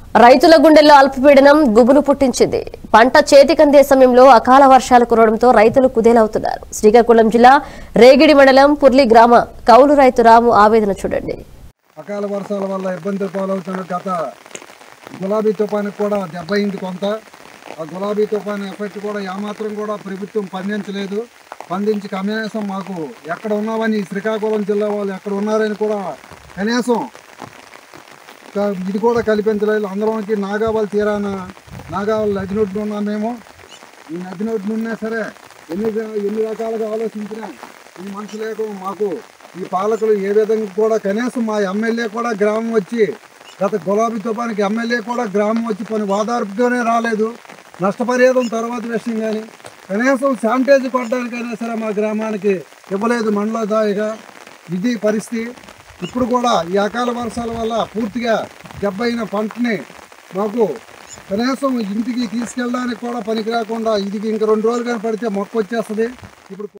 రైతుల గుండెల్లో అల్పపీడనం గుబులు పుట్టించింది పంట చేతికందే సమయంలో అకాల వర్షాలు కురవడంతో రైతులు కుదేలవుతున్నారు శ్రీకాకుళం జిల్లా రేగిడి మండలం పుర్లి గ్రామ కౌలు రైతు రాము ఆవేదన చూడండి అకాల వర్షాల వల్ల ఇబ్బందులు పాలవుతున్న గత గులాబీ తుఫానికి కూడా దెబ్బయింది కొంత ఆ గులాబీ తుఫాను ఎఫెక్ట్ కూడా ఏమాత్రం కూడా ప్రభుత్వం స్పందించలేదు స్పందించి కనీసం మాకు ఎక్కడ ఉన్నామని శ్రీకాకుళం జిల్లా వాళ్ళు ఎక్కడ ఉన్నారని కూడా కనీసం క- ఇది కూడా కల్పించలేదు అందరికి నాగావళి తీరాన నాగావళి నది నొడ్డున ఉన్నాం మేము ఈ నది నొడ్డున ఉన్నా సరే ఎన్ని ఎన్ని రకాలుగా ఆలోచించినా ఈ మనసు లేక మాకు ఈ పాలకులు ఏ విధంగా కూడా కనీసం మా ఎమ్మెల్యే కూడా గ్రామం వచ్చి గత గులాబీ తుఫానికి ఎమ్మెల్యే కూడా గ్రామం వచ్చి పని వాదార్పుతోనే రాలేదు నష్టపరిహారం తర్వాత విషయం కానీ కనీసం శానిటైజ్ కొట్టడానికైనా సరే మా గ్రామానికి ఇవ్వలేదు మండల దాయిగా ఇది పరిస్థితి ఇప్పుడు కూడా ఈ అకాల వర్షాల వల్ల పూర్తిగా దెబ్బైన పంటని మాకు కనీసం ఇంటికి తీసుకెళ్ళడానికి కూడా పనికి రాకుండా ఇది ఇంక రెండు రోజులు కానీ పడితే మొక్క వచ్చేస్తుంది ఇప్పుడు